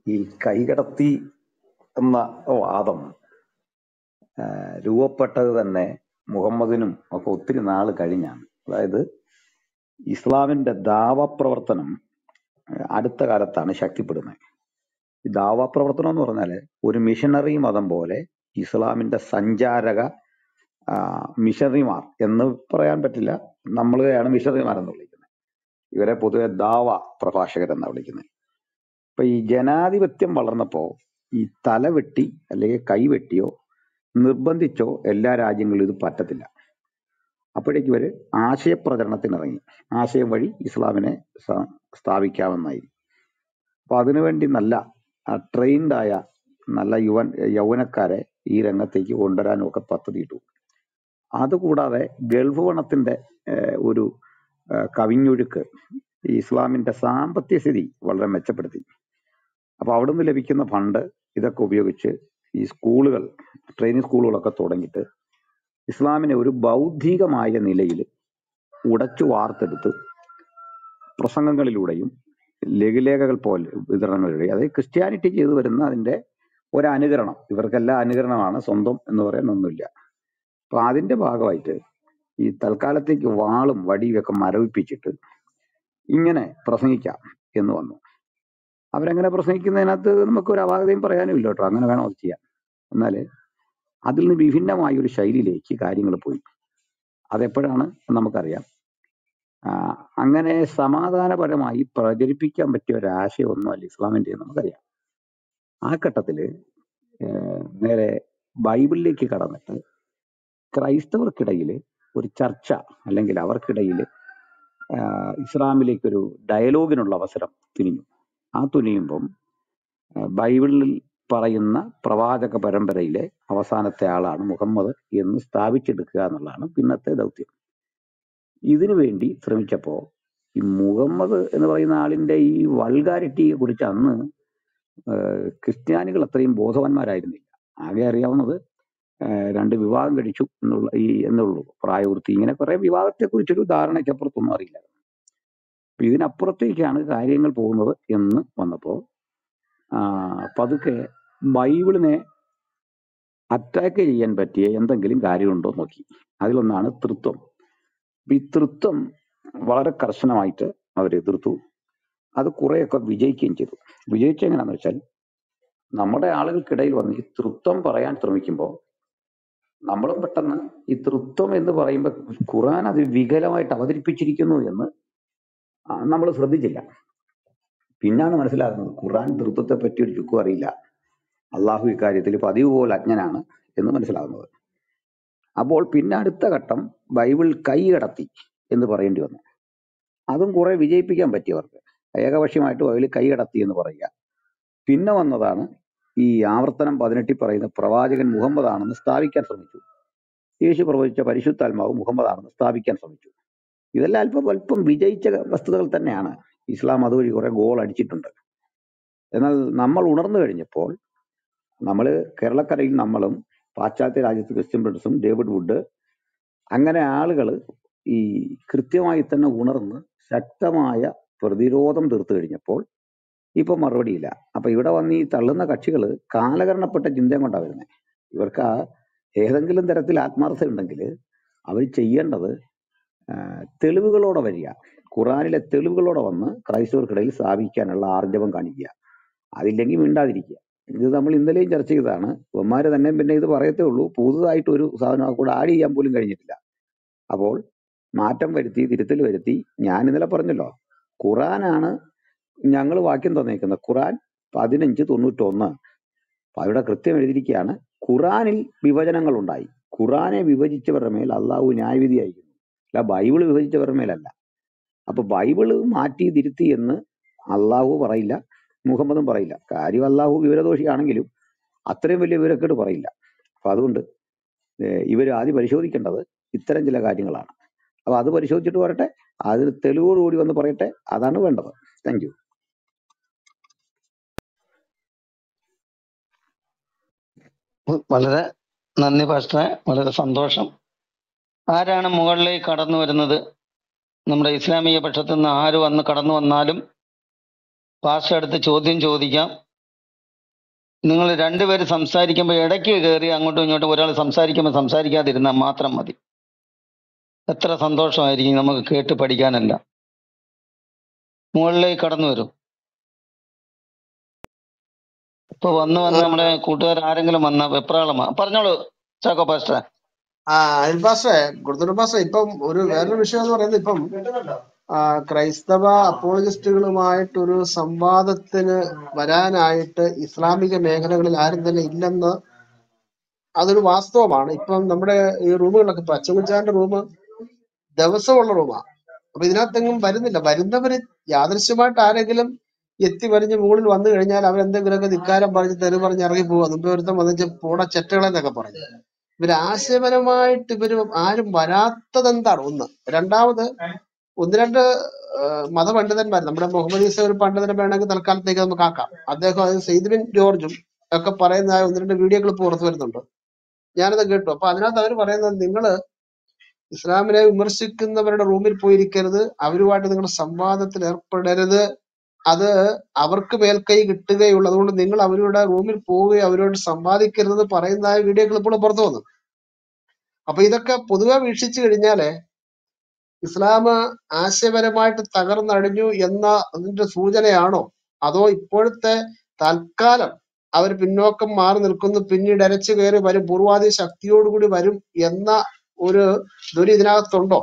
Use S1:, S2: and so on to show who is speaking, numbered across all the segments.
S1: ഈ കൈകടത്തി എന്ന വാദം ആ, രൂപപ്പെട്ടത് തന്നെ മുഹമ്മദിനും ഒക്കെ ഒത്തിരി നാൾ കഴിഞ്ഞാണ് അതായത് ഇസ്ലാമിന്റെ ദാവ പ്രവർത്തനം ആ, അടുത്ത കാലത്താണ് ശക്തിപ്പെടുന്നത് ഈ ദാവ പ്രവർത്തനം എന്ന് പറഞ്ഞാൽ ഒരു മിഷനറി മതം പോലെ ഇസ്ലാമിന്റെ സഞ്ചാരക ആ, മിഷണറിമാർ എന്ന് പറയാൻ പറ്റില്ല നമ്മളെയാണ് മിഷണറിമാർ എന്ന് വിളിക്കുന്നത് ഇവരെ പൊതുവെ ദാവ പ്രഭാഷകരെന്നാണ് വിളിക്കുന്നത് ഇപ്പൊ ഈ ജനാധിപത്യം വളർന്നപ്പോ ഈ തല വെട്ടി അല്ലെങ്കിൽ കൈ വെട്ടിയോ നിർബന്ധിച്ചോ എല്ലാ രാജ്യങ്ങളിലും ഇത് പറ്റത്തില്ല അപ്പോഴേക്ക് ഇവര് ആശയപ്രചരണത്തിന് ഇറങ്ങി ആശയം വഴി ഇസ്ലാമിനെ സ- സ്ഥാപിക്കാമെന്നായി അപ്പൊ അതിനുവേണ്ടി നല്ല ട്രെയിൻഡ് ആയ നല്ല യുവൻ യൗവനക്കാരെ ഈ രംഗത്തേക്ക് കൊണ്ടുവരാനും ഒക്കെ പദ്ധതിയിട്ടു അതുകൂടാതെ ഗൾഫ് പണത്തിന്റെ ഏഹ്, ഒരു ഏഹ്, കവിഞ്ഞൊഴുക്ക് ഈ ഇസ്ലാമിന്റെ സാമ്പത്തിക സ്ഥിതി വളരെ മെച്ചപ്പെടുത്തി അപ്പൊ അവിടുന്ന് ലഭിക്കുന്ന ഫണ്ട് ഇതൊക്കെ ഉപയോഗിച്ച് ഈ സ്കൂളുകൾ ട്രെയിനിങ് സ്കൂളുകളൊക്കെ തുടങ്ങിയിട്ട് ഇസ്ലാമിനെ ഒരു ബൗദ്ധികമായ നിലയിൽ ഉടച്ചു വാർത്തെടുത്ത് പ്രസംഗങ്ങളിലൂടെയും ലഘുലേഖകൾ പോലെ വിതരണങ്ങളിലൂടെയും അതായത് ക്രിസ്ത്യാനിറ്റി ചെയ്തു വരുന്ന അതിന്റെ ഒരു അനുകരണം ഇവർക്കെല്ലാം അനുകരണമാണ് സ്വന്തം എന്ന് പറയാൻ ഒന്നുമില്ല അപ്പൊ അതിന്റെ ഭാഗമായിട്ട് ഈ തൽക്കാലത്തേക്ക് വാളും വടിയും ഒക്കെ മരവിപ്പിച്ചിട്ട് ഇങ്ങനെ പ്രസംഗിക്കാം എന്ന് വന്നു അവരങ്ങനെ പ്രസംഗിക്കുന്നതിനകത്ത് നമുക്ക് ഒരു അപാകതയും പറയാനും ഇല്ല കേട്ടോ അങ്ങനെ വേണം അത് ചെയ്യാൻ എന്നാൽ അതിൽ നിന്ന് വിഭിന്നമായ ഒരു ശൈലിയിലേക്ക് കാര്യങ്ങൾ പോയി അതെപ്പോഴാണ് നമുക്കറിയാം ആ, അങ്ങനെ സമാധാനപരമായി പ്രചരിപ്പിക്കാൻ പറ്റിയ ഒരു ആശയമൊന്നുമല്ല ഇസ്ലാമിന്റെ എന്ന് നമുക്കറിയാം ആ ഘട്ടത്തില് ഏഹ്, നേരെ ബൈബിളിലേക്ക് കടന്നിട്ട് ക്രൈസ്തവർക്കിടയിൽ ഒരു ചർച്ച അല്ലെങ്കിൽ അവർക്കിടയിൽ ആഹ്, ഇസ്ലാമിലേക്കൊരു ഡയലോഗിനുള്ള അവസരം തുനിഞ്ഞു ആ തുനിയുമ്പം ആഹ്, ബൈബിളിൽ പറയുന്ന പ്രവാചക പരമ്പരയിലെ അവസാനത്തെ ആളാണ് മുഹമ്മദ് എന്ന് സ്ഥാപിച്ചെടുക്കുക എന്നുള്ളതാണ് പിന്നത്തെ ദൗത്യം ഇതിനു വേണ്ടി ശ്രമിച്ചപ്പോ ഈ മുഹമ്മദ് എന്ന് പറയുന്ന ആളിന്റെ ഈ വൾഗാരിറ്റിയെ കുറിച്ച് അന്ന് ആഹ്, ക്രിസ്ത്യാനികൾ അത്രയും ബോധവാന്മാരായിരുന്നില്ല ആകെ അറിയാവുന്നത് ആഹ്, രണ്ട് വിവാഹം കഴിച്ചു എന്നുള്ള ഈ എന്നുള്ളൂ പ്രായപൂർത്തി ഇങ്ങനെ കുറെ വിവാഹത്തെ കുറിച്ചൊരു ധാരണയ്ക്കപ്പുറത്തൊന്നും അറിയില്ല അപ്പൊ ഇതിനപ്പുറത്തേക്കാണ് കാര്യങ്ങൾ പോകുന്നത് എന്ന് വന്നപ്പോ ആ, പതുക്കെ ബൈബിളിനെ അറ്റാക്ക് ചെയ്യാൻ പറ്റിയ എന്തെങ്കിലും കാര്യമുണ്ടോ എന്ന് നോക്കി അതിലൊന്നാണ് തൃത്വം അപ്പൊ ഈ തൃത്വം വളരെ കർശനമായിട്ട് അവർ എതിർത്തു അത് കുറെയൊക്കെ വിജയിക്കുകയും ചെയ്തു വിജയിച്ച എങ്ങനെയാന്ന് വെച്ചാൽ നമ്മുടെ ആളുകൾക്കിടയിൽ വന്ന് ഈ തൃത്വം പറയാൻ ശ്രമിക്കുമ്പോൾ നമ്മളും പെട്ടെന്ന് ഈ തൃത്വം എന്ന് പറയുമ്പോൾ ഖുർആൻ അത് വികലമായിട്ട് അവതരിപ്പിച്ചിരിക്കുന്നു എന്ന് നമ്മൾ ശ്രദ്ധിച്ചില്ല പിന്നാണ് മനസ്സിലാകുന്നത് ഖുർആൻ തൃത്വത്തെ പറ്റി ഒരു ചുക്കും അറിയില്ല അള്ളാഹു ഇക്കാര്യത്തിൽ പതിവ് പോലെ അജ്ഞനാണ് എന്ന് മനസ്സിലാകുന്നത് അപ്പോൾ പിന്നെ അടുത്ത ഘട്ടം ബൈബിൾ കൈകടത്തി എന്ന് പറയേണ്ടി വന്നു അതും കുറെ വിജയിപ്പിക്കാൻ പറ്റിയവർക്ക് ഏകപക്ഷീയമായിട്ട് ബൈബിൾ കൈകടത്തി എന്ന് പറയുക പിന്നെ വന്നതാണ് ഈ ആവർത്തനം പതിനെട്ടിൽ പറയുന്ന പ്രവാചകൻ മുഹമ്മദ് ആണെന്ന് സ്ഥാപിക്കാൻ ശ്രമിച്ചു യേശു പ്രവചിച്ച പരിശുദ്ധാത്മാവ് മുഹമ്മദ് ആണെന്ന് സ്ഥാപിക്കാൻ ശ്രമിച്ചു ഇതെല്ലാം അല്പം അല്പം വിജയിച്ച വസ്തുതകൾ തന്നെയാണ് ഇസ്ലാം അതുവഴി കുറെ ഗോൾ അടിച്ചിട്ടുണ്ട് എന്നാൽ നമ്മൾ ഉണർന്നു കഴിഞ്ഞപ്പോൾ നമ്മൾ കേരളക്കരയിൽ നമ്മളും പാശ്ചാത്യ രാജ്യത്ത് ക്രിസ്ത്യൻ ബ്രിഡ്സും ഡേവിഡ് വുഡ് അങ്ങനെ ആളുകൾ ഈ കൃത്യമായി തന്നെ ഉണർന്ന് ശക്തമായ പ്രതിരോധം തീർത്തു കഴിഞ്ഞപ്പോൾ ഇപ്പൊ മറുപടിയില്ല അപ്പൊ ഇവിടെ വന്ന് ഈ തള്ളുന്ന കക്ഷികൾ കാലകരണപ്പെട്ട ചിന്തയും കൊണ്ടാണ് വരുന്നത് ഇവർക്ക് ആ ഏതെങ്കിലും തരത്തിൽ ആത്മാർത്ഥത ഉണ്ടെങ്കിൽ അവർ ചെയ്യേണ്ടത് ആ, തെളിവുകളോടെ വരിക ഖുറാനിലെ തെളിവുകളോടെ വന്ന് ക്രൈസ്തവർക്കിടയിൽ സ്ഥാപിക്കാനുള്ള ആർജവം കാണിക്കുക അതില്ലെങ്കിൽ മിണ്ടാതിരിക്കുക ഇത് നമ്മൾ ഇന്നലെയും ചർച്ച ചെയ്തതാണ് ഇവന്മാര് തന്നെ പിന്നെ ഇത് പറയത്തേ ഉള്ളൂ പുതുതായിട്ട് ഒരു സാധനം ആ കൂടെ ആഡ് ചെയ്യാൻ പോലും കഴിഞ്ഞിട്ടില്ല അപ്പോൾ മാറ്റം വരുത്തി തിരുത്തൽ വരുത്തി ഞാൻ ഇന്നലെ പറഞ്ഞല്ലോ ഖുറാനാണ് ഞങ്ങൾ വാക്യം തന്നേക്കുന്നത് ഖുറാൻ പതിനഞ്ച് തൊണ്ണൂറ്റൊന്ന് അപ്പൊ അവിടെ കൃത്യം എഴുതിയിരിക്കുകയാണ് ഖുറാനിൽ വിഭജനങ്ങൾ ഉണ്ടായി ഖുറാനെ വിഭജിച്ചവരുടെ മേൽ അള്ളാഹു ന്യായവിധി അയക്കുന്നു അല്ല ബൈബിള് വിഭജിച്ചവരുടെ മേലല്ല അപ്പൊ ബൈബിള് മാറ്റി തിരുത്തി എന്ന് അള്ളാഹു പറയില്ല മുഹമ്മദും പറയില്ല കാര്യം അള്ളാഹു വിവരദോഷിയാണെങ്കിലും അത്രയും വലിയ വിവരക്കേട് പറയില്ല അപ്പൊ അതുകൊണ്ട് ഇവർ ആദ്യം പരിശോധിക്കേണ്ടത് ഇത്തരം ചില കാര്യങ്ങളാണ് അപ്പൊ അത് പരിശോധിച്ചിട്ട് വരട്ടെ അതിന് തെളിവോടുകൂടി വന്ന് പറയട്ടെ അതാണ് വേണ്ടത് താങ്ക് യു
S2: വളരെ നന്ദി പാസ്റ്ററെ വളരെ സന്തോഷം ആരാണ് മുകളിലേക്ക് കടന്നു വരുന്നത് നമ്മുടെ ഇസ്ലാമിക പക്ഷത്തു നിന്ന് ആര് വന്ന് കടന്നു വന്നാലും പാസ്റ്റർ അടുത്ത് ചോദ്യം ചോദിക്കാം നിങ്ങൾ രണ്ടുപേര് സംസാരിക്കുമ്പോൾ ഇടയ്ക്ക് കയറി അങ്ങോട്ടും ഇങ്ങോട്ടും ഒരാൾ സംസാരിക്കുമ്പോൾ സംസാരിക്കാതിരുന്നാൽ മാത്രം മതി എത്ര സന്തോഷമായിരിക്കും നമുക്ക് കേട്ട് പഠിക്കാനല്ല മുകളിലേക്ക് കടന്നു വരും ഇപ്പൊ വന്ന് വന്ന് നമ്മുടെ കൂട്ടുകാർ ആരെങ്കിലും വന്ന വെപ്രാളമാ പറഞ്ഞോളൂ ചാക്കോ പാസ്റ്റർ
S3: ആ അനിൽ പാസ്റ്ററെ കൊടുത്തൊരു പാസ്റ്ററെ ഇപ്പം ഒരു വേറൊരു വിഷയം എന്ന് പറയുന്നത് ഇപ്പം ആ, ക്രൈസ്തവ അപ്പോളജിസ്റ്റുകളുമായിട്ടൊരു സംവാദത്തിന് വരാനായിട്ട് ഇസ്ലാമിക മേഖലകളിൽ ആരും തന്നെ ഇല്ലെന്ന് അതൊരു വാസ്തവമാണ് ഇപ്പം നമ്മുടെ ഈ റൂമുകളൊക്കെ ഇപ്പൊ അച്ചമുച്ചാന്റെ റൂം ദിവസമുള്ള റൂമാണ് അപ്പൊ ഇതിനകത്തെങ്ങും വരുന്നില്ല വരുന്നവര് യാദൃശ്യമായിട്ട് ആരെങ്കിലും എത്തി വരിഞ്ഞ് മുകളിൽ വന്നു കഴിഞ്ഞാൽ അവരെന്തെങ്കിലുമൊക്കെ ധിക്കാരം പറഞ്ഞ് തെറി പറഞ്ഞ് ഇറങ്ങി പോവാ മുമ്പ് ഒരുത്തം വന്നിച്ച് പോട ചെറ്റകളെന്നൊക്കെ പറഞ്ഞു ഇവര് ആശയപരമായിട്ട് ഇവര് ആരും വരാത്തത് എന്താണ് ഒന്ന് രണ്ടാമത് ഒന്ന് രണ്ട് ആ, മതപണ്ഡിതന്മാർ നമ്മുടെ മുഹമ്മദ് ഈസ ഒരു പണ്ഡിതനെ വേണമെങ്കിൽ തൽക്കാലത്തേക്ക് നമുക്ക് ആക്കാം അദ്ദേഹം അത് സെയ്ദ് ബിൻ ജോർജും ഒക്കെ പറയുന്നതായ ഒന്ന് രണ്ട് വീഡിയോകൾ പുറത്തു വരുന്നുണ്ട് ഞാനത് കേട്ടു അപ്പൊ അതിനകത്ത് അവർ പറയുന്നത് നിങ്ങള് ഇസ്ലാമിനെ വിമർശിക്കുന്നവരുടെ റൂമിൽ പോയിരിക്കരുത് അവരുമായിട്ട് നിങ്ങൾ സംവാദത്തിൽ ഏർപ്പെടരുത് അത് അവർക്ക് മേൽക്കൈ കിട്ടുകയുള്ളൂ അതുകൊണ്ട് നിങ്ങൾ അവരുടെ റൂമിൽ പോവുകയും അവരോട് സംവാദിക്കരുതെന്ന് പറയുന്നതായ വീഡിയോകൾ ഇപ്പോൾ പുറത്തു വന്നു അപ്പൊ ഇതൊക്കെ പൊതുവെ വീക്ഷിച്ചു കഴിഞ്ഞാല് ഇസ്ലാം ആശയപരമായിട്ട് തകർന്നടിഞ്ഞു എന്ന അതിന്റെ സൂചനയാണോ അതോ ഇപ്പോഴത്തെ തൽക്കാലം അവർ പിന്നോക്കം മാറി നിൽക്കുന്നു പിന്നീട് അരച്ചു കയറി വരും പൂർവാധി ശക്തിയോടുകൂടി വരും എന്ന ഒരു ധ്വനി ഇതിനകത്തുണ്ടോ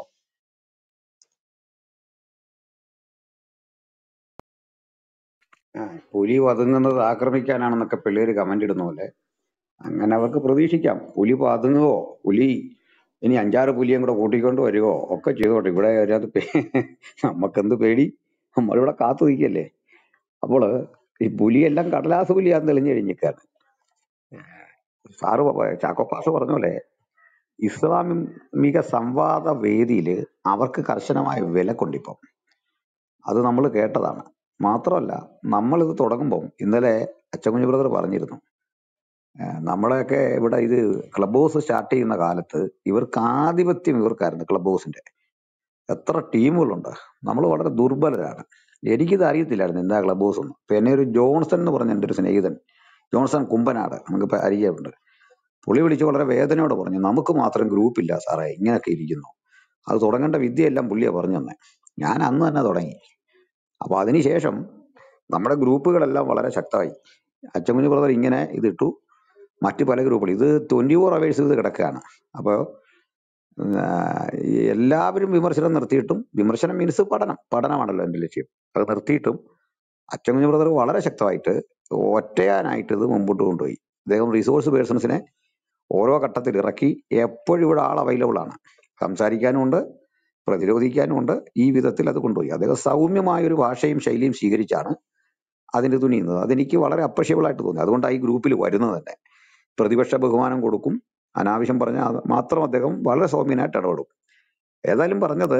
S1: ആ, പുലി പതുങ്ങുന്നത് ആക്രമിക്കാനാണെന്നൊക്കെ പിള്ളേര് കമന്റ് ഇടുന്ന പോലെ അങ്ങനെ അവർക്ക് പ്രതീക്ഷിക്കാം പുലി പതുങ്ങുവോ പുലി ഇനി അഞ്ചാറ് പുലിയും കൂടെ കൂട്ടിക്കൊണ്ട് വരുവോ ഒക്കെ ചെയ്തോട്ടെ ഇവിടെ അതിനകത്ത് പേ- നമുക്കെന്ത് പേടി നമ്മളിവിടെ കാത്തു നിൽക്കല്ലേ അപ്പോൾ ഈ പുലിയെല്ലാം കടലാസ് പുലിയാന്ന് തെളിഞ്ഞു കഴിഞ്ഞിരിക്കുകയാണ് സാറ് പ- ചാക്കോ പാസ് പറഞ്ഞ പോലെ ഇസ്ലാമിക സംവാദ വേദിയിൽ അവർക്ക് കർശനമായ വില കൊണ്ടിപ്പം അത് നമ്മൾ കേട്ടതാണ് മാത്രമല്ല നമ്മൾ ഇത് തുടങ്ങുമ്പം ഇന്നലെ അച്ചക്കുഞ്ഞു ബ്രദർ പറഞ്ഞിരുന്നു ഏഹ് നമ്മളെയൊക്കെ ഇവിടെ ഇത് ക്ലബ് ഹൗസ് സ്റ്റാർട്ട് ചെയ്യുന്ന കാലത്ത് ഇവർക്ക് ആധിപത്യം ഇവർക്കായിരുന്നു ക്ലബ് ഹൗസിന്റെ എത്ര ടീമുകളുണ്ട് നമ്മൾ വളരെ ദുർബലരാണ് എനിക്കിത് അറിയത്തില്ലായിരുന്നു എന്താ ക്ലബ് ഹൗസ് എന്ന് ഇപ്പൊ എന്നെ ഒരു ജോൺസൺ എന്ന് പറഞ്ഞ എൻ്റെ ഒരു സ്നേഹിതൻ ജോൺസൺ കുമ്പനാട് നമുക്ക് പരിചയമുണ്ട് പുള്ളി വിളിച്ച് വളരെ വേദനയോടെ പറഞ്ഞു നമുക്ക് മാത്രം ഗ്രൂപ്പ് ഇല്ല സാറേ ഇങ്ങനെയൊക്കെ ഇരിക്കുന്നു അത് തുടങ്ങേണ്ട വിദ്യയെല്ലാം പുള്ളിയാ പറഞ്ഞു തന്നെ ഞാൻ അന്ന് തന്നെ തുടങ്ങി അപ്പൊ അതിനുശേഷം നമ്മുടെ ഗ്രൂപ്പുകളെല്ലാം വളരെ ശക്തമായി അച്ചമുനി ബ്രദർ ഇങ്ങനെ ഇതിട്ടു മറ്റു പല ഗ്രൂപ്പുകൾ ഇത് ട്വന്റി ഫോർ അവേഴ്സ് ഇത് കിടക്കുകയാണ് അപ്പോൾ എല്ലാവരും വിമർശനം നിർത്തിയിട്ടും വിമർശനം മീൻസ് പഠനം പഠനമാണല്ലോ എൻ്റെ ലക്ഷ്യം അത് നിർത്തിയിട്ടും അച്ചമുനി ബ്രദർ വളരെ ശക്തമായിട്ട് ഒറ്റയാനായിട്ട് ഇത് മുമ്പോട്ട് കൊണ്ടുപോയി അദ്ദേഹം റിസോഴ്സ് പേഴ്സൺസിനെ ഓരോ ഘട്ടത്തിൽ ഇറക്കി എപ്പോഴും ഇവിടെ ആൾ അവൈലബിൾ ആണ് സംസാരിക്കാനും ഉണ്ട് പ്രതിരോധിക്കാനും ഉണ്ട് ഈ വിധത്തിൽ അത് കൊണ്ടുപോയി അദ്ദേഹം സൗമ്യമായ ഒരു ഭാഷയും ശൈലിയും സ്വീകരിച്ചാണ് അതിന്റെ തുനിയുന്നത് അതെനിക്ക് വളരെ അപ്രഷ്യബിൾ ആയിട്ട് തോന്നി അതുകൊണ്ടാണ് ഈ ഗ്രൂപ്പിൽ വരുന്നത് തന്നെ പ്രതിപക്ഷ ബഹുമാനം കൊടുക്കും അനാവശ്യം പറഞ്ഞാൽ അത് മാത്രം അദ്ദേഹം വളരെ സൗമ്യനായിട്ട് ഇടപെടും ഏതായാലും പറഞ്ഞത്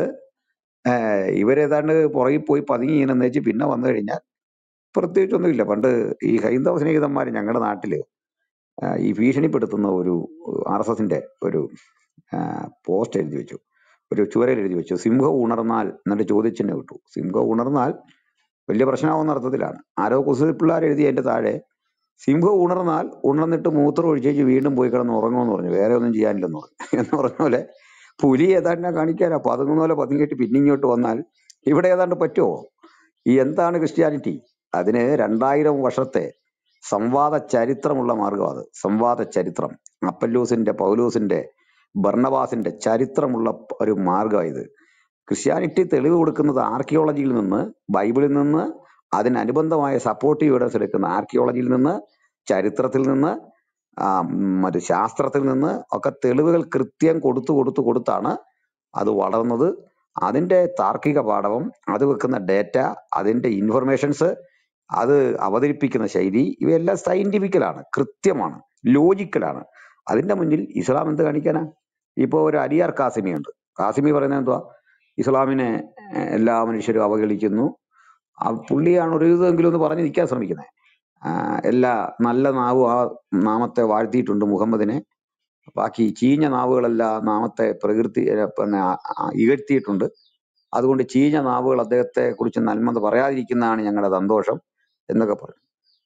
S1: ഏഹ് ഇവരേതാണ്ട് പുറകിൽ പോയി പതുങ്ങി ഇങ്ങനെ വെച്ച് പിന്നെ വന്നു കഴിഞ്ഞാൽ പ്രത്യേകിച്ചൊന്നുമില്ല പണ്ട് ഈ ഹൈന്ദവ സ്നേഹിതന്മാർ ഞങ്ങളുടെ നാട്ടില് ആ, ഈ ഭീഷണിപ്പെടുത്തുന്ന ഒരു ആർ എസ് എസിന്റെ ഒരു പോസ്റ്റ് എഴുതി വെച്ചു ഒരു ചുവരയിൽ എഴുതി വെച്ചു സിംഹം ഉണർന്നാൽ എന്നിട്ട് ചോദ്യചിഹ്നം വിട്ടു സിംഹം ഉണർന്നാൽ വലിയ പ്രശ്നമാവുന്ന അർത്ഥത്തിലാണ് ആരോ കുസൃതി പിള്ളേർ എഴുതി അതിന്റെ താഴെ സിംഹം ഉണർന്നാൽ ഉണർന്നിട്ട് മൂത്രം ഒഴിച്ചേച്ച് വീണ്ടും പോയി കിടന്ന് ഉറങ്ങുമെന്ന് പറഞ്ഞു വേറെ ഒന്നും ചെയ്യാനില്ലെന്ന് പറഞ്ഞു എന്ന് പറഞ്ഞ പോലെ പുലി ഏതാണ്ട് കാണിക്കാനാ പതുങ്ങുന്ന പോലെ പതുങ്ങിയിട്ട് പിന്നെ ഇങ്ങോട്ട് വന്നാൽ ഇവിടെ ഏതാണ്ട് പറ്റുമോ ഈ എന്താണ് ക്രിസ്ത്യാനിറ്റി അതിന് രണ്ടായിരം വർഷത്തെ സംവാദ ചരിത്രമുള്ള മാർഗം അത് സംവാദ ചരിത്രം അപ്പല്ലൂസിന്റെ പൗലൂസിന്റെ ബർണബാസിന്റെ ചരിത്രമുള്ള ഒരു മാർഗം ഇത് ക്രിസ്ത്യാനിറ്റി തെളിവ് കൊടുക്കുന്നത് ആർക്കിയോളജിയിൽ നിന്ന് ബൈബിളിൽ നിന്ന് അതിനനുബന്ധമായ സപ്പോർട്ടീവ് എവിഡൻസ് എടുക്കുന്ന ആർക്കിയോളജിയിൽ നിന്ന് ചരിത്രത്തിൽ നിന്ന് ആ, ഉം, മറ്റു ശാസ്ത്രത്തിൽ നിന്ന് ഒക്കെ തെളിവുകൾ കൃത്യം കൊടുത്തു കൊടുത്തു കൊടുത്താണ് അത് വളർന്നത് അതിന്റെ താർക്കിക പാഠവും അത് വെക്കുന്ന ഡേറ്റ അതിന്റെ ഇൻഫർമേഷൻസ് അത് അവതരിപ്പിക്കുന്ന ശൈലി ഇവയെല്ലാം സയന്റിഫിക്കലാണ് കൃത്യമാണ് ലോജിക്കലാണ് അതിന്റെ മുന്നിൽ ഇസ്ലാം എന്ത് കാണിക്കാനാ ഇപ്പോ ഒരു അലിയാർ കാസിമി ഉണ്ട് കാസിമി പറയുന്നത് എന്തുവാ ഇസ്ലാമിനെ ഏഹ്, എല്ലാ മനുഷ്യരും അവഹേളിക്കുന്നു ആ പുള്ളിയാണ് ഒരു ഇതെങ്കിലും ഒന്ന് പറഞ്ഞു നിൽക്കാൻ ശ്രമിക്കുന്നത് എല്ലാ നല്ല നാവും ആ നാമത്തെ വാഴ്ത്തിയിട്ടുണ്ട് മുഹമ്മദിനെ ബാക്കി ചീഞ്ഞ നാവുകളെല്ലാം നാമത്തെ പ്രകൃതി ഏ, പിന്നെ ആ- ആ ഇകഴ്ത്തിയിട്ടുണ്ട് അതുകൊണ്ട് ചീഞ്ഞ നാവുകൾ അദ്ദേഹത്തെ കുറിച്ച് നന്മ പറയാതിരിക്കുന്നതാണ് ഞങ്ങളുടെ സന്തോഷം എന്നൊക്കെ പറഞ്ഞു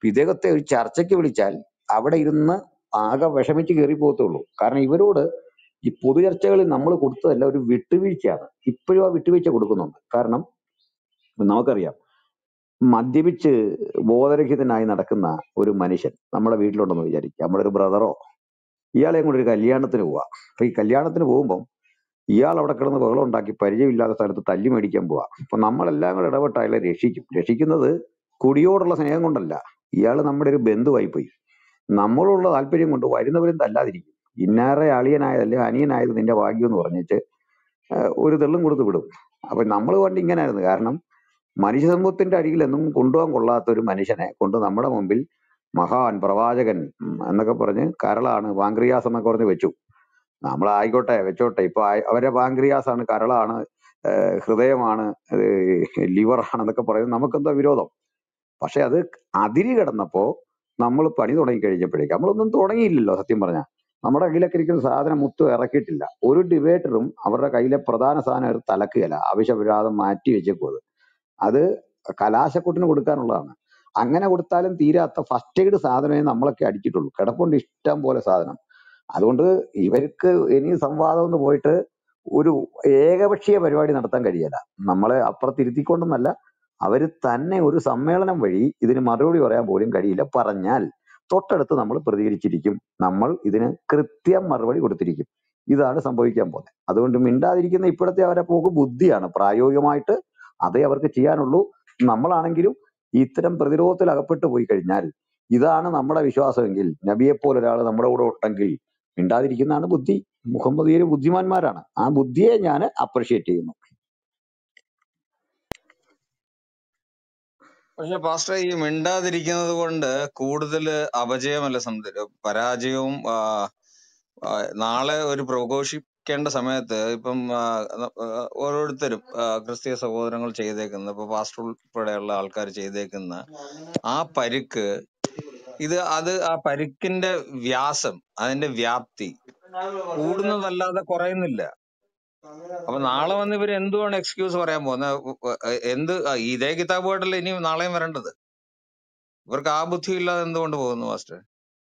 S1: ഇപ്പൊ ഇദ്ദേഹത്തെ ഒരു ചർച്ചയ്ക്ക് വിളിച്ചാൽ അവിടെ ഇരുന്ന് ആകെ വിഷമിച്ച് കയറി പോകത്തുള്ളൂ കാരണം ഇവരോട് ഈ പൊതുചർച്ചകളിൽ നമ്മൾ കൊടുത്തതല്ല ഒരു വിട്ടുവീഴ്ചയാണ് ഇപ്പോഴും ആ വിട്ടുവീഴ്ച കൊടുക്കുന്നുണ്ട് കാരണം നമുക്കറിയാം മദ്യപിച്ച് ബോധരഹിതനായി നടക്കുന്ന ഒരു മനുഷ്യൻ നമ്മുടെ വീട്ടിലുണ്ടെന്ന് വിചാരിക്കുക നമ്മുടെ ഒരു ബ്രദറോ ഇയാളെ കൊണ്ട് ഒരു കല്യാണത്തിന് പോവാ അപ്പൊ ഈ കല്യാണത്തിന് പോകുമ്പോൾ ഇയാൾ അവിടെ കിടന്ന് ബഹളം ഉണ്ടാക്കി പരിചയമില്ലാത്ത സ്ഥലത്ത് തല്ലി മേടിക്കാൻ പോവാ അപ്പൊ നമ്മളെല്ലാം കൂടെ ഇടപെട്ട് അയാളെ രക്ഷിക്കും രക്ഷിക്കുന്നത് കുടിയോടുള്ള സ്നേഹം കൊണ്ടല്ല ഇയാൾ നമ്മുടെ ഒരു ബന്ധുവായി പോയി നമ്മളോടുള്ള താല്പര്യം കൊണ്ട് വരുന്നവരും തല്ലാതിരിക്കും ഇന്നാറെ അളിയനായതല്ലേ അനിയനായത് നിന്റെ ഭാഗ്യം എന്ന് പറഞ്ഞിട്ട് ഏഹ് ഒരു തെള്ളും കൊടുത്ത് വിടും അപ്പൊ നമ്മൾ പണ്ട് ഇങ്ങനായിരുന്നു കാരണം മനുഷ്യ സമൂഹത്തിന്റെ അടിയിൽ എന്നും കൊണ്ടുപോകാൻ കൊള്ളാത്ത ഒരു മനുഷ്യനെ കൊണ്ട് നമ്മുടെ മുമ്പിൽ മഹാൻ പ്രവാചകൻ ഉം, എന്നൊക്കെ പറഞ്ഞ് കരളാണ് പാങ്ക്രിയാസ് എന്നൊക്കെ പറഞ്ഞ് വെച്ചു നമ്മൾ ആയിക്കോട്ടെ വെച്ചോട്ടെ ഇപ്പൊ ആയി- അവരുടെ പാങ്ക്രിയാസ് ആണ് കരളാണ് ഏഹ് ഹൃദയമാണ് ലിവർ ആണെന്നൊക്കെ പറയുന്നത് നമുക്കെന്താ വിരോധം പക്ഷെ അത് അതിര് കിടന്നപ്പോ നമ്മൾ പണി തുടങ്ങി കഴിഞ്ഞപ്പോഴേക്കും നമ്മളൊന്നും തുടങ്ങിയില്ലല്ലോ സത്യം പറഞ്ഞാൽ നമ്മുടെ കയ്യിലൊക്കെ ഇരിക്കുന്ന സാധനം മുത്തും ഇറക്കിയിട്ടില്ല ഒരു ഡിബേറ്ററും അവരുടെ കയ്യിലെ പ്രധാന സാധനം അവർ തലക്കുകയല്ല ആവശ്യമില്ലാതെ മാറ്റി വെച്ചേക്കും അത് അത് കലാശക്കൊട്ടിന് കൊടുക്കാനുള്ളതാണ് അങ്ങനെ കൊടുത്താലും തീരാത്ത ഫസ്റ്റ് എയ്ഡ് സാധനമേ നമ്മളൊക്കെ അടിച്ചിട്ടുള്ളൂ കിടപ്പുണ്ട് ഇഷ്ടം പോലെ സാധനം അതുകൊണ്ട് ഇവർക്ക് ഇനി സംവാദം എന്ന് പോയിട്ട് ഒരു ഏകപക്ഷീയ പരിപാടി നടത്താൻ കഴിയില്ല നമ്മളെ അപ്പുറത്തിരുത്തിക്കൊണ്ടെന്നല്ല അവര് തന്നെ ഒരു സമ്മേളനം വഴി ഇതിന് മറുപടി പറയാൻ പോലും കഴിയില്ല പറഞ്ഞാൽ തൊട്ടടുത്ത് നമ്മൾ പ്രതികരിച്ചിരിക്കും നമ്മൾ ഇതിന് കൃത്യം മറുപടി കൊടുത്തിരിക്കും ഇതാണ് സംഭവിക്കാൻ പോകുന്നത് അതുകൊണ്ട് മിണ്ടാതിരിക്കുന്ന ഇപ്പോഴത്തെ അവരെ പോക്ക് ബുദ്ധിയാണ് പ്രായോഗികമായിട്ട് അതേ അവർക്ക് ചെയ്യാനുള്ളൂ നമ്മളാണെങ്കിലും ഇത്തരം പ്രതിരോധത്തിൽ അകപ്പെട്ടു പോയി കഴിഞ്ഞാൽ ഇതാണ് നമ്മുടെ വിശ്വാസമെങ്കിൽ നബിയെ പോലെ ഒരാൾ നമ്മുടെ കൂടെ ഉണ്ടെങ്കിൽ മിണ്ടാതിരിക്കുന്നതാണ് ബുദ്ധി മുഹമ്മദീയര് ബുദ്ധിമാന്മാരാണ് ആ ബുദ്ധിയെ ഞാൻ അപ്രിഷിയേറ്റ് ചെയ്യുന്നു
S4: പക്ഷെ പാസ്റ്റർ ഈ മിണ്ടാതിരിക്കുന്നത് കൊണ്ട് കൂടുതൽ അപജയമല്ല സംഭവിച്ചത് പരാജയവും ആ, ആ, നാളെ ഒരു പ്രഘോഷിക്കേണ്ട സമയത്ത് ഇപ്പം ആ, ആ, ഓരോരുത്തരും ആ, ക്രിസ്തീയ സഹോദരങ്ങൾ ചെയ്തേക്കുന്ന ഇപ്പൊ പാസ്റ്റർ ഉൾപ്പെടെയുള്ള ആൾക്കാർ ചെയ്തേക്കുന്ന ആ പരുക്ക് ഇത് അത് ആ പരുക്കിന്റെ വ്യാസം അതിന്റെ വ്യാപ്തി കൂടുന്നതല്ലാതെ കുറയുന്നില്ല അപ്പൊ നാളെ വന്ന് ഇവർ എന്തുവാണ് എക്സ്ക്യൂസ് പറയാൻ പോകുന്നത് എന്ത് ആ, ഇതേ കിതാബുമായിട്ടല്ലേ ഇനി നാളെയും വരേണ്ടത് ഇവർക്ക് ആ ബുദ്ധി ഇല്ലാതെ എന്തുകൊണ്ട് പോകുന്നു മാസ്റ്റർ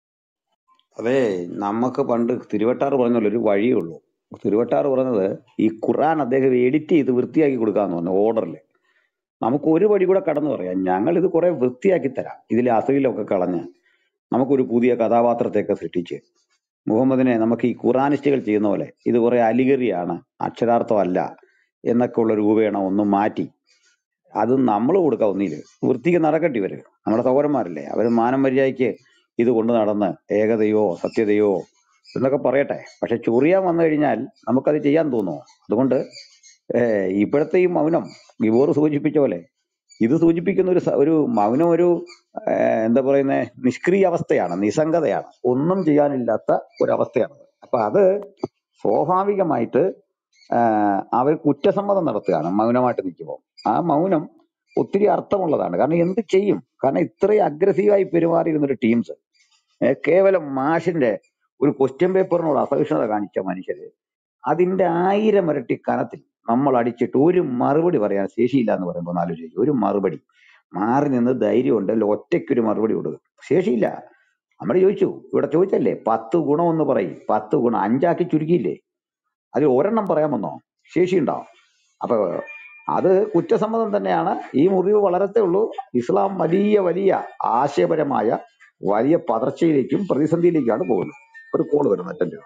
S1: അതെ നമുക്ക് പണ്ട് തിരുവട്ടാറ് പറഞ്ഞല്ലോ ഒരു വഴിയേ ഉള്ളൂ തിരുവട്ടാറ് പറഞ്ഞത് ഈ ഖുറാൻ അദ്ദേഹം എഡിറ്റ് ചെയ്ത് വൃത്തിയാക്കി കൊടുക്കാന്ന് പറഞ്ഞു ഓർഡറിൽ നമുക്ക് ഒരു വഴി കൂടെ കടന്നു പറയാം ഞങ്ങൾ ഇത് കുറെ വൃത്തിയാക്കി തരാം ഇതിലെ അസലിലൊക്കെ കളഞ്ഞ് നമുക്കൊരു പുതിയ കഥാപാത്രത്തെയൊക്കെ സൃഷ്ടിച്ച് മുഹമ്മദിനെ നമുക്ക് ഈ ഖുറാനിസ്റ്റുകൾ ചെയ്യുന്ന പോലെ ഇത് കുറെ അലിഗറിയാണ് അക്ഷരാർത്ഥമല്ല എന്നൊക്കെ ഉള്ള രൂപേണ ഒന്ന് മാറ്റി അത് നമ്മൾ കൊടുക്കാം ഒന്നില് വൃത്തിക്ക് നടക്കട്ടെ ഇവര് നമ്മുടെ സഹോദരന്മാരല്ലേ അവര് മാനം മര്യാദയ്ക്ക് ഇത് കൊണ്ട് നടന്ന് ഏകതയോ സത്യതയോ എന്നൊക്കെ പറയട്ടെ പക്ഷെ ചൊറിയാൻ വന്നു കഴിഞ്ഞാൽ നമുക്കത് ചെയ്യാൻ തോന്നുമോ അതുകൊണ്ട് ഏഹ് ഇപ്പോഴത്തെ ഈ മൗനം ഗിബോർ സൂചിപ്പിച്ച പോലെ ഇത് സൂചിപ്പിക്കുന്ന ഒരു സ- ഒരു മൗനം ഒരു ഏഹ് എന്താ പറയുന്നത് നിഷ്ക്രിയ അവസ്ഥയാണ് നിസ്സംഗതയാണ് ഒന്നും ചെയ്യാനില്ലാത്ത ഒരു അവസ്ഥയാണ് അപ്പൊ അത് സ്വാഭാവികമായിട്ട് ആഹ് അവർ കുറ്റസമ്മതം നടത്തുകയാണ് മൗനമായിട്ട് നിൽക്കുമ്പോൾ ആ മൗനം ഒത്തിരി അർത്ഥമുള്ളതാണ് കാരണം എന്ത് ചെയ്യും കാരണം ഇത്രയും അഗ്രസീവായി പെരുമാറിയിരുന്ന ഒരു ടീംസ് കേവലം മാഷിന്റെ ഒരു ക്വസ്റ്റ്യൻ പേപ്പറിനോട് അസഹിഷ്ണുത കാണിച്ച മനുഷ്യര് അതിന്റെ ആയിരം ഇരട്ടി കനത്തിൽ നമ്മൾ അടിച്ചിട്ട് ഒരു മറുപടി പറയാൻ ശേഷിയില്ല എന്ന് പറയുമ്പോൾ ഒന്ന് ആലോചിക്കും ഒരു മറുപടി മാറി നിന്ന് ധൈര്യം ഉണ്ടല്ലോ ഒറ്റയ്ക്കൊരു മറുപടി കൊടുക്കുക ശേഷിയില്ല നമ്മൾ ചോദിച്ചു ഇവിടെ ചോദിച്ചല്ലേ പത്ത് ഗുണം എന്ന് പറയും പത്ത് ഗുണം അഞ്ചാക്കി ചുരുക്കിയില്ലേ അതിൽ ഒരെണ്ണം പറയാമെന്നോ ശേഷിയുണ്ടോ അപ്പൊ അത് കുറ്റസമ്മതം തന്നെയാണ് ഈ മുറിവ് വളരത്തേ ഉള്ളൂ ഇസ്ലാം വലിയ വലിയ ആശയപരമായ വലിയ പതർച്ചയിലേക്കും പ്രതിസന്ധിയിലേക്കാണ് പോകുന്നത് ഒരു കോള് വരുന്നു അറ്റൻഡ്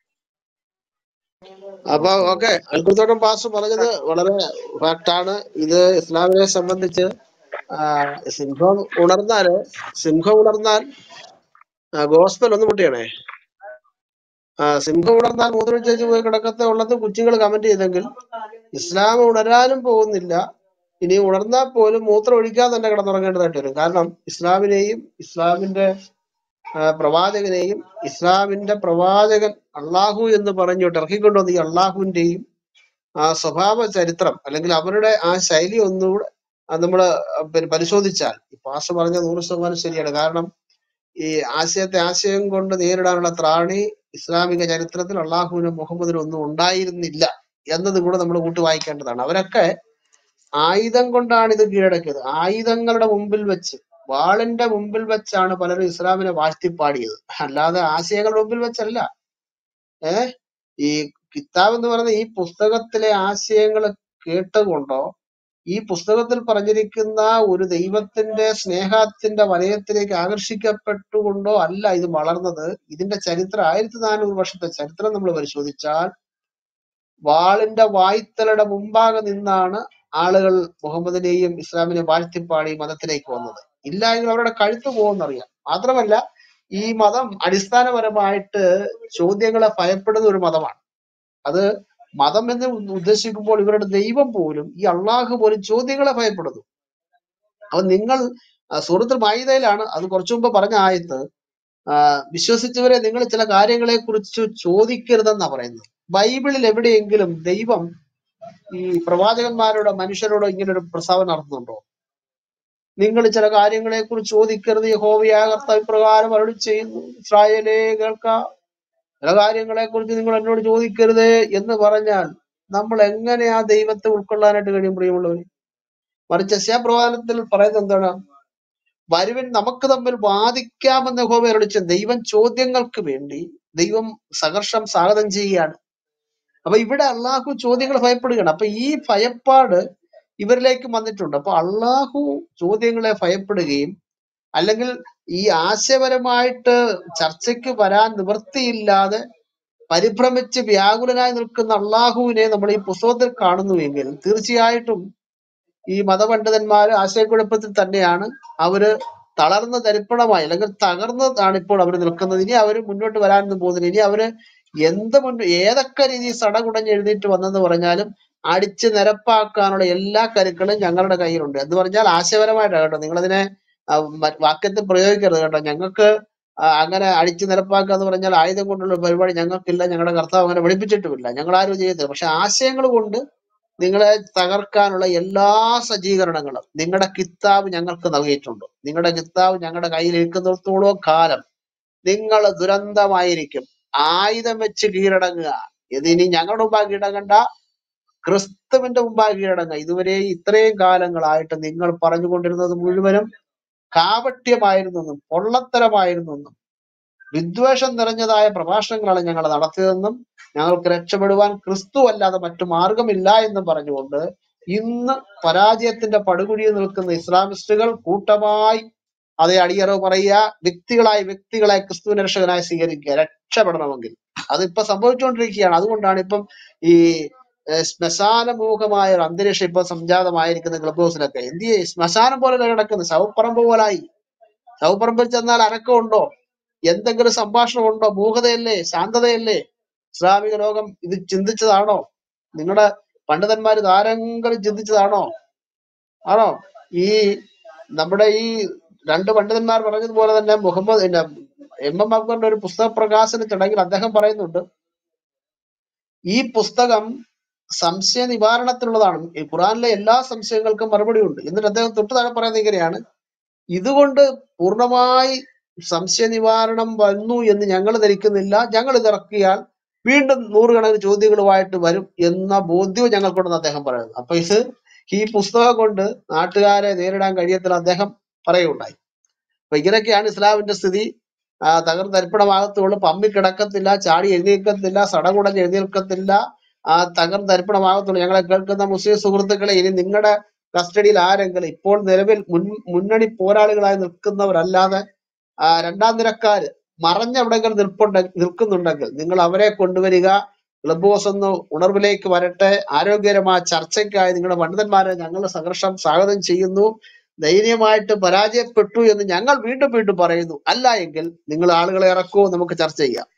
S3: അപ്പൊ ഓക്കെ അൽക്കുത്തോട്ടം പാസ് പറഞ്ഞത് വളരെ ഫാക്റ്റാണ് ഇത് ഇസ്ലാമിനെ സംബന്ധിച്ച് ആ, സിംഹം ഉണർന്നാല് സിംഹം ഉണർന്നാൽ ഗോസ്പൽ ഒന്ന് മുട്ടിയണേ ആ, സിംഹം ഉണർന്നാൽ മൂത്രമൊഴിച്ചു പോയി കിടക്കത്തെ ഉള്ളത് കുച്ചികൾ കമന്റ് ചെയ്തെങ്കിൽ ഇസ്ലാം ഉണരാനും പോകുന്നില്ല ഇനി ഉണർന്നാൽ പോലും മൂത്രം ഒഴിക്കാതെ തന്നെ കിടന്നുറങ്ങേണ്ടതായിട്ട് വരും കാരണം ഇസ്ലാമിനെയും ഇസ്ലാമിന്റെ ആ, പ്രവാചകനെയും ഇസ്ലാമിന്റെ പ്രവാചകൻ അള്ളാഹു എന്ന് പറഞ്ഞുകൊണ്ട് ഇറക്കിക്കൊണ്ടുവന്ന ഈ അള്ളാഹുവിന്റെയും ആ സ്വഭാവ ചരിത്രം അല്ലെങ്കിൽ അവരുടെ ആ ശൈലി ഒന്നുകൂടെ നമ്മൾ പിന്നെ പരിശോധിച്ചാൽ ഈ പാസ് പറഞ്ഞ നൂറ് ശതമാനം ശരിയാണ് കാരണം ഈ ആശയത്തെ ആശയം കൊണ്ട് നേരിടാനുള്ള ത്രാണി ഇസ്ലാമിക ചരിത്രത്തിൽ അള്ളാഹുവിനും മുഹമ്മദിനും ഒന്നും ഉണ്ടായിരുന്നില്ല എന്നത് കൂടെ നമ്മൾ കൂട്ടി വായിക്കേണ്ടതാണ് അവരൊക്കെ ആയുധം കൊണ്ടാണ് ഇത് കീഴടക്കിയത് ആയുധങ്ങളുടെ മുമ്പിൽ വെച്ച് വാളിന്റെ മുമ്പിൽ വെച്ചാണ് പലരും ഇസ്ലാമിനെ വാഴ്ത്തിപ്പാടിയത് അല്ലാതെ ആശയങ്ങളുടെ മുമ്പിൽ വെച്ചല്ല ഏഹ് ഈ കിതാബ് എന്ന് പറയുന്ന ഈ പുസ്തകത്തിലെ ആശയങ്ങൾ കേട്ടുകൊണ്ടോ ഈ പുസ്തകത്തിൽ പറഞ്ഞിരിക്കുന്ന ഒരു ദൈവത്തിന്റെ സ്നേഹത്തിന്റെ വലയത്തിലേക്ക് ആകർഷിക്കപ്പെട്ടുകൊണ്ടോ അല്ല ഇത് വളർന്നത് ഇതിന്റെ ചരിത്രം ആയിരത്തി നാനൂറ് വർഷത്തെ ചരിത്രം നമ്മൾ പരിശോധിച്ചാൽ വാളിന്റെ വായ്ത്തലയുടെ മുമ്പാകെ നിന്നാണ് ആളുകൾ മുഹമ്മദിനെയും ഇസ്ലാമിനെയും വാഴ്ത്തിപ്പാടി മതത്തിലേക്ക് വന്നത് ഇല്ല എങ്കിൽ അവരുടെ കഴുത്ത് പോകുന്നറിയാം മാത്രമല്ല ഈ മതം അടിസ്ഥാനപരമായിട്ട് ചോദ്യങ്ങളെ ഭയപ്പെടുന്ന ഒരു മതമാണ് അത് മതം എന്ന് ഉദ്ദേശിക്കുമ്പോൾ ഇവരുടെ ദൈവം പോലും ഈ അള്ളാഹു പോലും ചോദ്യങ്ങളെ ഭയപ്പെടുന്നു അപ്പൊ നിങ്ങൾ ആ, സൂറത്തുൽ മായിദയിലാണ് അത് കുറച്ചു മുമ്പ് പറഞ്ഞ ആയത്ത് ആ, വിശ്വസിച്ചവരെ നിങ്ങൾ ചില കാര്യങ്ങളെ കുറിച്ച് ചോദിക്കരുതെന്നാ പറയുന്നത് ബൈബിളിൽ എവിടെയെങ്കിലും ദൈവം ഈ പ്രവാചകന്മാരോടോ മനുഷ്യരോടോ ഇങ്ങനെ ഒരു പ്രസ്താവന നടത്തുന്നുണ്ടോ നിങ്ങൾ ചില കാര്യങ്ങളെ കുറിച്ച് ചോദിക്കരുത് യഹോവയായ കർത്താവ് ഇപ്രകാരം അരുളി ചെയ്യുന്നു ഇസ്രായേലേ കേൾക്ക ചില കാര്യങ്ങളെ കുറിച്ച് നിങ്ങൾ എന്നോട് ചോദിക്കരുത് എന്ന് പറഞ്ഞാൽ നമ്മൾ എങ്ങനെ ആ ദൈവത്തെ ഉൾക്കൊള്ളാനായിട്ട് കഴിയും പ്രിയമുള്ളവര് മറിച്ച് യശയാപ്രവാചനത്തിൽ പറയുന്നത് എന്താണ് വരുവിൻ നമുക്ക് തമ്മിൽ വാദിക്കാമെന്ന് യഹോവ അരുളിച്ച ദൈവം ചോദ്യങ്ങൾക്ക് വേണ്ടി ദൈവം സഹർഷം സ്വാഗതം ചെയ്യുകയാണ് അപ്പൊ ഇവിടെ അള്ളാഹു ചോദ്യങ്ങൾ ഭയപ്പെടുകയാണ് അപ്പൊ ഈ ഭയപ്പാട് ഇവരിലേക്ക് വന്നിട്ടുണ്ട് അപ്പൊ അള്ളാഹു ചോദ്യങ്ങളെ ഭയപ്പെടുകയും അല്ലെങ്കിൽ ഈ ആശയപരമായിട്ട് ചർച്ചയ്ക്ക് വരാൻ നിവൃത്തിയില്ലാതെ പരിഭ്രമിച്ച് വ്യാകുലനായി നിൽക്കുന്ന അള്ളാഹുവിനെ നമ്മൾ ഈ പുസ്തകത്തിൽ കാണുന്നുവെങ്കിൽ തീർച്ചയായിട്ടും ഈ മതപണ്ഡിതന്മാര് ആശയക്കുഴപ്പത്തിൽ തന്നെയാണ് അവര് തളർന്ന തരിപ്പണമായി അല്ലെങ്കിൽ തകർന്നതാണ് ഇപ്പോൾ അവർ നിൽക്കുന്നത് ഇനി അവർ മുന്നോട്ട് വരാനൊന്നും പോകുന്നില്ല ഇനി അവര് എന്ത് മുൻ ഏതൊക്കെ രീതിയിൽ സടകുടഞ്ഞ് എഴുന്നേറ്റ് വന്നെന്ന് പറഞ്ഞാലും അടിച്ച് നിരപ്പാക്കാനുള്ള എല്ലാ കരുക്കളും ഞങ്ങളുടെ കയ്യിലുണ്ട് എന്ന് പറഞ്ഞാൽ ആശയപരമായിട്ടാണ് കേട്ടോ നിങ്ങളതിനെ ആ, മ- വാക്യത്തിൽ പ്രയോഗിക്കരുത് കേട്ടോ ഞങ്ങൾക്ക് ആ, അങ്ങനെ അടിച്ചു നിരപ്പാക്കുക എന്ന് പറഞ്ഞാൽ ആയുധം കൊണ്ടുള്ള പരിപാടി ഞങ്ങൾക്കില്ല ഞങ്ങളുടെ കർത്താവ് അങ്ങനെ പഠിപ്പിച്ചിട്ടുമില്ല ഞങ്ങൾ ആരും ചെയ്യത്തില്ല പക്ഷെ ആശയങ്ങൾ കൊണ്ട് നിങ്ങളെ തകർക്കാനുള്ള എല്ലാ സജ്ജീകരണങ്ങളും നിങ്ങളുടെ കിതാബ് ഞങ്ങൾക്ക് നൽകിയിട്ടുണ്ട് നിങ്ങളുടെ കിതാബ് ഞങ്ങളുടെ കയ്യിൽ ഇരിക്കുന്നിടത്തോളം കാലം നിങ്ങൾ ദുരന്തമായിരിക്കും ആയുധം വെച്ച് കീഴടങ്ങുക ഇതിനി ഞങ്ങളുടെ മുമ്പാകെ കീഴടങ്ങണ്ട ക്രിസ്തുവിന്റെ മുമ്പാകെ കീഴടങ്ങുക ഇതുവരെ ഇത്രയും കാലങ്ങളായിട്ട് നിങ്ങൾ പറഞ്ഞുകൊണ്ടിരുന്നത് മുഴുവനും കാപട്യമായിരുന്നെന്നും പൊള്ളത്തരമായിരുന്നെന്നും വിദ്വേഷം നിറഞ്ഞതായ പ്രഭാഷണങ്ങളാണ് ഞങ്ങൾ നടത്തിയതെന്നും ഞങ്ങൾക്ക് രക്ഷപ്പെടുവാൻ ക്രിസ്തു അല്ലാതെ മറ്റു മാർഗമില്ല എന്നും പറഞ്ഞുകൊണ്ട് ഇന്ന് പരാജയത്തിന്റെ പടുകുഴിയിൽ നിൽക്കുന്ന ഇസ്ലാമിസ്റ്റുകൾ കൂട്ടമായി അതേ അടിയറവ് പറയുക വ്യക്തികളായി വ്യക്തികളെ ക്രിസ്തുവിനെ രക്ഷകനായി സ്വീകരിക്കുക രക്ഷപ്പെടണമെങ്കിൽ അതിപ്പോ സംഭവിച്ചുകൊണ്ടിരിക്കുകയാണ് അതുകൊണ്ടാണ് ഇപ്പം ഈ ഏഹ്, ശ്മശാനമൂഖമായ ഒരു അന്തരീക്ഷം ഇപ്പൊ സംജാതമായിരിക്കുന്ന ക്ലബ് ഹൗസിലൊക്കെ എന്ത് ചെയ്യും ശ്മശാനം പോലെ കിടക്കുന്നത് ശവപ്പറമ്പ് പോലായി ശവപ്പറമ്പിൽ ചെന്നാൽ അനക്കമുണ്ടോ എന്തെങ്കിലും സംഭാഷണം ഉണ്ടോ മൂകതയല്ലേ ശാന്തതയല്ലേ ഇസ്ലാമിക ലോകം ഇത് ചിന്തിച്ചതാണോ നിങ്ങളുടെ പണ്ഡിതന്മാർ ഇത് ആരെങ്കിലും ചിന്തിച്ചതാണോ ആണോ ഈ നമ്മുടെ ഈ രണ്ട് പണ്ഡിതന്മാർ പറഞ്ഞതുപോലെ തന്നെ മുഹമ്മദ് പിന്നെ എം എം അക്ബറിന്റെ ഒരു പുസ്തക പ്രകാശന ചടങ്ങിൽ അദ്ദേഹം പറയുന്നുണ്ട് ഈ പുസ്തകം സംശയ നിവാരണത്തിനുള്ളതാണ് ഈ ഖുറാനിലെ എല്ലാ സംശയങ്ങൾക്കും മറുപടി ഉണ്ട് എന്നിട്ട് അദ്ദേഹം തൊട്ട് താഴെ പറയുന്നത് ഇങ്ങനെയാണ് ഇതുകൊണ്ട് പൂർണ്ണമായി സംശയ നിവാരണം വന്നു എന്ന് ഞങ്ങൾ ധരിക്കുന്നില്ല ഞങ്ങൾ ഇത് ഇറക്കിയാൽ വീണ്ടും നൂറുകണക്കിന് ചോദ്യങ്ങളുമായിട്ട് വരും എന്ന ബോധ്യവും ഞങ്ങൾക്കുണ്ടെന്ന് അദ്ദേഹം പറയുന്നത് അപ്പൊ ഇത് ഈ പുസ്തകം കൊണ്ട് നാട്ടുകാരെ നേരിടാൻ കഴിയത്തില്ല അദ്ദേഹം പറയുകയുണ്ടായി അപ്പൊ ഇങ്ങനെയൊക്കെയാണ് ഇസ്ലാമിന്റെ സ്ഥിതി ആ, തകർന്ന് തരിപ്പണമാകത്തുള്ളൂ പമ്മി കിടക്കത്തില്ല ചാടി എഴുന്നേൽക്കത്തില്ല സടകുടഞ്ഞ് എഴുന്നേൽക്കത്തില്ല ആ തകർന്ന് തരിപ്പണമാകത്തുള്ളൂ ഞങ്ങളെ കേൾക്കുന്ന മുസ്ലിം സുഹൃത്തുക്കളെ ഇനി നിങ്ങളുടെ കസ്റ്റഡിയിൽ ആരെങ്കിലും ഇപ്പോൾ നിലവിൽ മുൻ മുന്നണി പോരാളികളായി നിൽക്കുന്നവരല്ലാതെ ആ, രണ്ടാം നിരക്കാര് മറഞ്ഞെവിടെങ്കിലും നിൽപ്പുണ്ടെ നിൽക്കുന്നുണ്ടെങ്കിൽ നിങ്ങൾ അവരെ കൊണ്ടുവരിക ക്ലബ് ഹൗസ് ഒന്ന് ഉണർവിലേക്ക് വരട്ടെ ആരോഗ്യകരമായ ചർച്ചയ്ക്കായി നിങ്ങളുടെ പണ്ഡിതന്മാരെ ഞങ്ങൾ സംഘർഷം സ്വാഗതം ചെയ്യുന്നു ദയനീയമായിട്ട് പരാജയപ്പെട്ടു എന്ന് ഞങ്ങൾ വീണ്ടും വീണ്ടും പറയുന്നു അല്ല എങ്കിൽ നിങ്ങൾ ആളുകളെ ഇറക്കൂ നമുക്ക് ചർച്ച ചെയ്യാം